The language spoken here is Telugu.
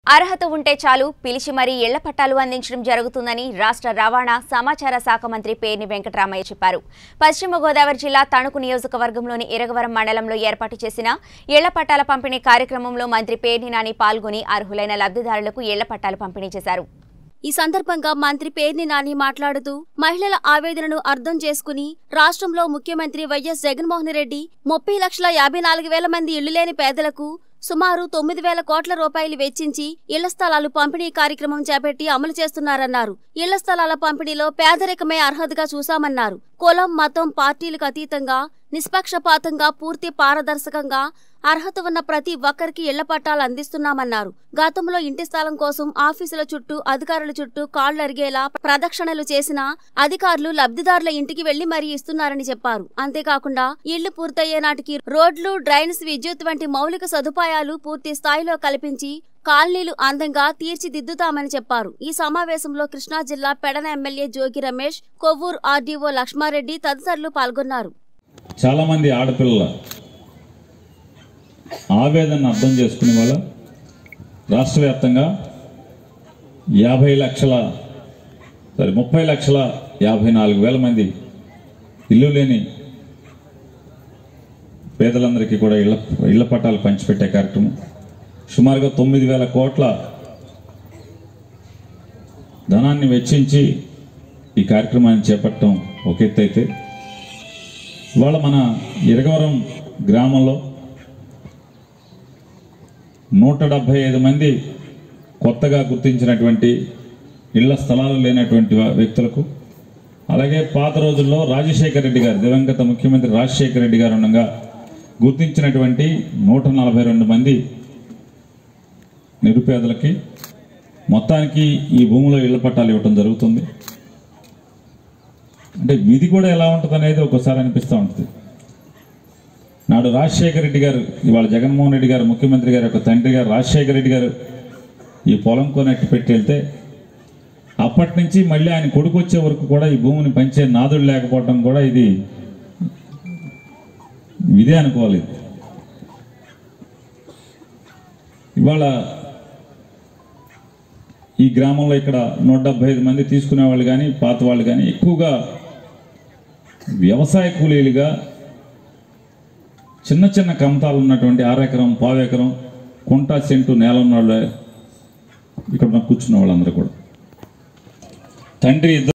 అర్హత ఉంటే చాలు పిలిచి మరీ ఇళ్ల పట్టాలు అందించడం జరుగుతుందని రాష్ట్ర రవాణా సమాచార శాఖ మంత్రి పేర్ని వెంకటరామయ్య చెప్పారు పశ్చిమ గోదావరి జిల్లా తణుకు నియోజకవర్గంలోని ఇరగవరం మండలంలో ఏర్పాటు చేసిన ఇళ్ల పట్టాల పంపిణీ కార్యక్రమంలో మంత్రి పేర్ని నాని పాల్గొని అర్హులైన లబ్ధిదారులకు ఇళ్ల పట్టాలు పంపిణీ చేశారు ఈ సందర్భంగా మంత్రి పేర్ని నాని మాట్లాడుతూ మహిళల ఆవేదనను అర్థం చేసుకుని రాష్ట్రంలో ముఖ్యమంత్రి వైఎస్ జగన్మోహన్ రెడ్డి ముప్పై లక్షల యాభై నాలుగు వేల మంది ఇళ్లు లేని పేదలకు సుమారు తొమ్మిది వేల కోట్ల రూపాయలు వెచ్చించి ఇళ్ల స్థలాలు పంపిణీ కార్యక్రమం చేపట్టి అమలు చేస్తున్నారన్నారు ఇళ్ల స్థలాల పంపిణీలో పేదరికమే అర్హతగా చూశామన్నారు కులం మతం పార్టీలకు అతీతంగా నిష్పక్షపాతంగా పూర్తి పారదర్శకంగా అర్హత ఉన్న ప్రతి ఒక్కరికి ఇళ్ల పట్టాలు అందిస్తున్నామన్నారు గతంలో ఇంటి స్థలం కోసం ఆఫీసుల చుట్టూ అధికారుల చుట్టూ కాళ్లు అరిగేలా ప్రదక్షిణలు చేసిన అధికారులు లబ్ధిదారుల ఇంటికి వెళ్లి మరీ ఇస్తున్నారని చెప్పారు అంతేకాకుండా ఇళ్లు పూర్తయ్యే నాటికి రోడ్లు డ్రైన్స్ విద్యుత్ వంటి మౌలిక సదుపాయాలు పూర్తి స్థాయిలో కల్పించి కాలనీలు అందంగా తీర్చిదిద్దుతామని చెప్పారు ఈ సమావేశంలో కృష్ణా జిల్లా పెడన ఎమ్మెల్యే జోగి రమేష్ కొవ్వూరు ఆర్డీఓ లక్ష్మారెడ్డి తదితరులు పాల్గొన్నారు చాలామంది ఆడపిల్లల ఆవేదనను అర్థం చేసుకునే వాళ్ళ రాష్ట్ర వ్యాప్తంగా యాభై లక్షల సారీ ముప్పై లక్షల యాభై నాలుగు వేల మంది ఇల్లు లేని పేదలందరికీ కూడా ఇళ్ల ఇళ్ల పట్టాలు పంచిపెట్టే కార్యక్రమం సుమారుగా తొమ్మిది వేల కోట్ల ధనాన్ని వెచ్చించి ఈ కార్యక్రమాన్ని చేపట్టడం ఒక ఎత్తు అయితే ఇవాళ మన ఇరగవరం గ్రామంలో నూట డెబ్భై ఐదు మంది కొత్తగా గుర్తించినటువంటి ఇళ్ల స్థలాలు లేనటువంటి వా- వ్యక్తులకు అలాగే పాత రోజుల్లో రాజశేఖర రెడ్డి గారు దివంగత ముఖ్యమంత్రి రాజశేఖర రెడ్డి గారు ఉండగా గుర్తించినటువంటి నూట నలభై రెండు మంది నిరుపేదలకి మొత్తానికి ఈ భూమిలో ఇళ్ల పట్టాలు ఇవ్వటం జరుగుతుంది అంటే విధి కూడా ఎలా ఉంటుంది అనేది ఒక్కోసారి అనిపిస్తూ ఉంటుంది నాడు రాజశేఖర రెడ్డి గారు ఇవాళ జగన్మోహన్ రెడ్డి గారు ముఖ్యమంత్రి గారు యొక్క తండ్రి గారు రాజశేఖర రెడ్డి గారు ఈ పొలం కొనట్టు పెట్టి వెళ్తే అప్పటి నుంచి మళ్ళీ ఆయన కొడుకు వచ్చే వరకు కూడా ఈ భూమిని పంచే నాదుడు లేకపోవడం కూడా ఇది ఇదే అనుకోవాలి ఇవాళ ఈ గ్రామంలో ఇక్కడ నూట డెబ్బై ఐదు మంది తీసుకునే వాళ్ళు కానీ పాత వాళ్ళు కానీ ఎక్కువగా వ్యవసాయ కూలీలుగా చిన్న చిన్న కమతాలు ఉన్నటువంటి ఆరెకరం పావెకరం కుంట సెంటు నేల ఉన్న వాళ్ళు ఇక్కడ ఉన్న కూర్చున్న వాళ్ళందరూ కూడా తండ్రి ఇద్దరు